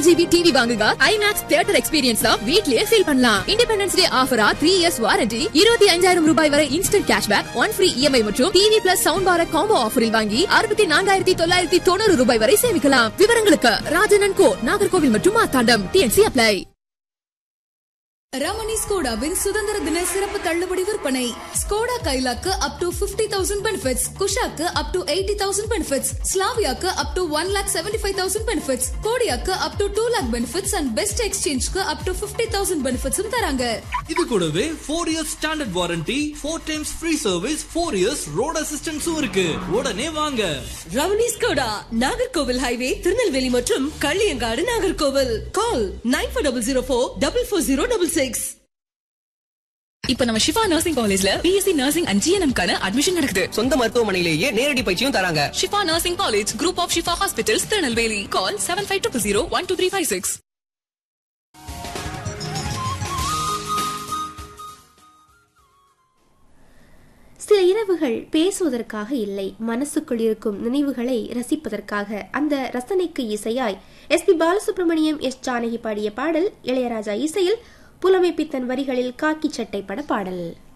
RGB TV வாங்குங்க IMAX theatre experience வீட்லயே feel பண்ணலாம் இண்டிபெண்டன்ஸ் டே ஆஃபரா த்ரீ இயர்ஸ் வாரண்டி இருபத்தி அஞ்சாயிரம் ரூபாய் வரை instant cashback one free EMI மற்றும் TV plus sound bar combo ஆஃபரில் வாங்கி அறுபத்தி நான்காயிரத்தி தொள்ளாயிரத்தி தொண்ணூறு ரூபாய் வரை சேமிக்கலாம் விவரங்களுக்கு ராஜனன் கோ நாகர்கோவில் மற்றும் மாத்தாண்டம் டிஎன்சி அப்ளை ரமணி ஸ்கோடாவின் சுதந்திர தின சிறப்பு தள்ளுபடி விற்பனை ஸ்கோடா கைலாக்கு up to fifty thousand benefits குஷாக்கு up to eighty thousand benefits ஸ்லாவியாக்கு up to one lakh seventy five thousand benefits கோடியாக்கு up to two lakh benefits and best எக்ஸ்சேஞ்ச்க்கு அப் டு பிப்டி தௌசண்ட் பெனிஃபிட்ஸும் தராங்க இது கூடவே four years standard warranty four times free service four years road அசிஸ்டன்ஸும் இருக்கு உடனே வாங்க ரமணி ஸ்கோடா நாகர்கோவில் ஹைவே திருநெல்வேலி மற்றும் Kalliyankadu Nagercoil call nine four double zero four double four zero double six இப்ப நம்ம ஷிஃபா நர்சிங் காலேஜ்ல பிஎஸ்சி நர்சிங் அண்ட் ஜிஎன்எம் கான அட்மிஷன் நடக்குது சொந்த மருத்துவமனையிலேயே நேரடி பயிற்சியும் தராங்க Shifa nursing college group of Shifa hospitals Tirunelveli call seven five two zero one two three five six சில இரவுகள் பேசுவதற்காக இல்லை மனசுக்குள் இருக்கும் நினைவுகளை ரசிப்பதற்காக அந்த ரசனைக்கு இசையாய் S P Balasubrahmanyam S Janaki பாடிய பாடல் இளையராஜா இசையில் புலமைப்பித்தன் வரிகளில் காக்கி சட்டை பட பாடல்